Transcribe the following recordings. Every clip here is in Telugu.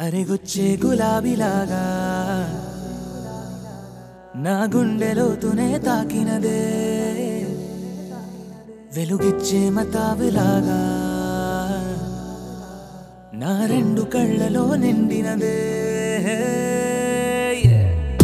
అరెగొచ్చే గులాబీలాగా నా గుండెలోతునే తాకినదే వెలుగిచ్చే మతాబులాగా నా రెండు కళ్ళలో నిండినదే Yeah.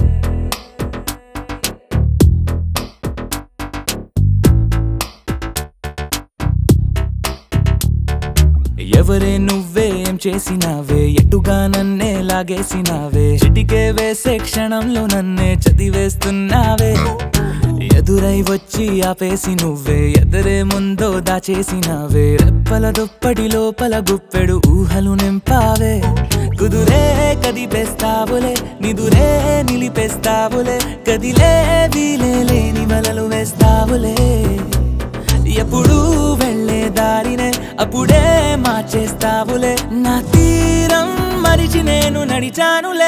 ఎవరే నువ్వే ఏం చేసినావే ఎటుగా నన్నే లాగేసినావే చిటికే వేసే క్షణంలో నన్నే చదివేస్తున్నావే ఎదురై వచ్చి ఆపేసి నువ్వే ఎదరే ముందో దాచేసినావే రెప్పల దుప్పటి లోపల గుప్పెడు ఊహలు నింపావే కుదురే కదిపేస్తావులే నిదురే నిలిపేస్తావులే కదిలే వీలే లేని వలలు వేస్తావులే ఎప్పుడు వెళ్ళే దారినే అప్పుడే మార్చేస్తావులే నా తీరం మరిచి నేను నడిచానులే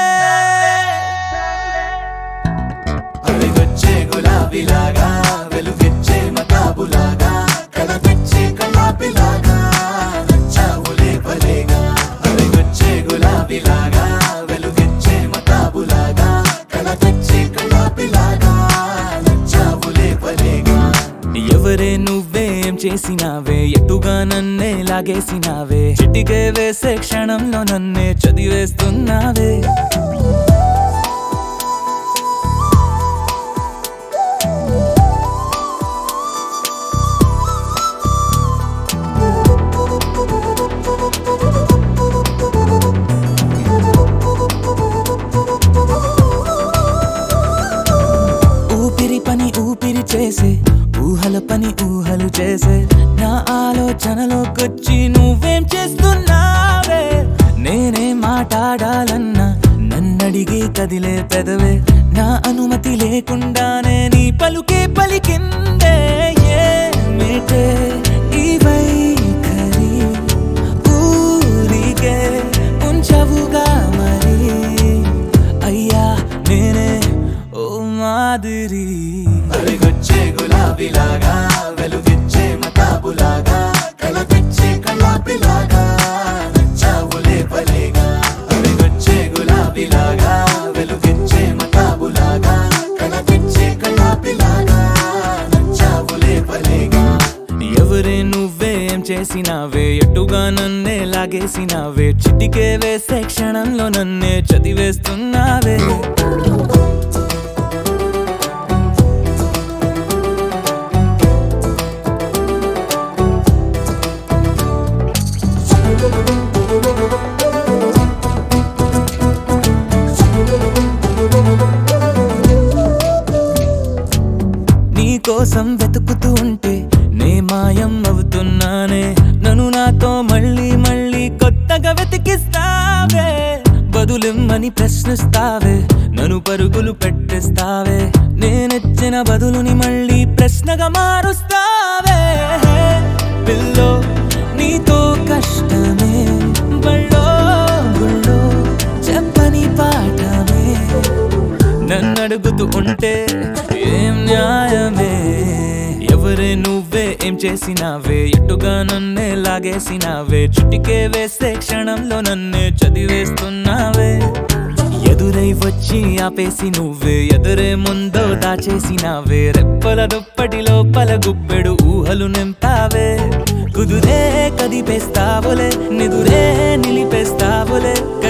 అడిగొచ్చే గులాబీలాగా వెలుగిచ్చే మతాబులాగా కలపిచ్చే కలాపిలాగా నచ్చావులే భలేగా అడిగొచ్చే గులాబీలాగా వెలుగిచ్చే మతాబులాగా కలపిచ్చే కలాపిలాగా నచ్చావులే భలేగా ఎవరే నువ్వేం చేసినావే ఎటుగా నన్నే లాగేసినావే చిటికే వేసే క్షణంలో నన్నే చదివేస్తున్నావే ఊపిరి పని ఊపిరి చేసే ఊహల పని ఊహలు చేసే నా ఆలోచనలోకొచ్చి నువ్వేం చేస్తున్నావే నేనే మాట్లాడాలన్నా నన్నడిగి కదిలే పెదవే నా అనుమతి లేకుండానే నీ పలుకే పలికిందే ఏమిటే ఈ వైఖరి ఊరికే ఉంచవుగా మరి అయ్యా నేనే ఓ మాదిరి అడిగొచ్చే గులాబీలాగా వెలుగిచ్చే మతాబులాగా కలపిచ్చే కలాపిలాగా నచ్చావులే భలేగా అడిగొచ్చే గులాబీలాగా వెలుగిచ్చే మతాబులాగా కలపిచ్చే కలాపిలాగా నచ్చావులే భలేగా ఎవరే నువ్వేం చేసినావే ఎటుగా నన్నే లాగేసినావే చిటికే వేసే క్షణంలో నన్నే చదివేస్తున్నావే నీ కోసం వెతుకుతూ ఉంటే నే మాయం అవుతున్నానే నన్ను నాతో మళ్ళీ మళ్ళీ కొత్తగా వెతికిస్తావే బదులిమ్మని ప్రశ్నిస్తావే నన్ను పరుగులు పెట్టిస్తావే నేనెచ్చిన బదులుని మళ్ళీ ప్రశ్నగా మారుస్తావే పిల్లో నీతో కష్టమే బళ్ళో గుళ్ళో చెప్పని పాఠమే నన్ను అడుగుతూ ఉంటే ఏం న్యాయమే ఎవరే నువ్వే ఏం చేసినావే ఎటుగా నన్నే లాగేసినావే చుట్టికే వేసే క్షణంలో నన్నే చదివేస్తున్నావే ఎదురై వచ్చి ఆపేసి నువ్వే ఎదురే ముందో దాచేసినావే రెప్పల దుప్పటి లోపల గుప్పెడు ఊహలు నింపావే కుదురే కదిపేస్తావులే నిదురే నిలిపేస్తావులే